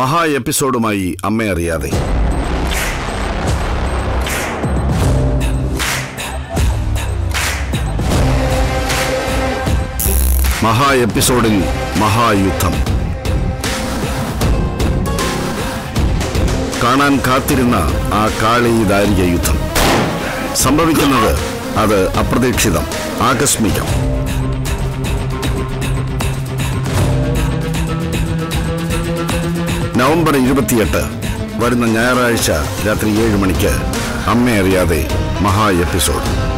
മഹാ എപ്പിസോഡുമായി അമ്മ അറിയാതെ മഹാ എപ്പിസോഡിൽ മഹായുദ്ധം കാണാൻ കാത്തിരുന്ന ആ കാളി ദാരിക യുദ്ധം സംഭവിക്കുന്നത് അത് അപ്രതീക്ഷിതം ആകസ്മികം നവംബർ ഇരുപത്തിയെട്ട് വരുന്ന ഞായറാഴ്ച രാത്രി ഏഴ് മണിക്ക് അമ്മ അറിയാതെ മഹാ എപ്പിസോഡ്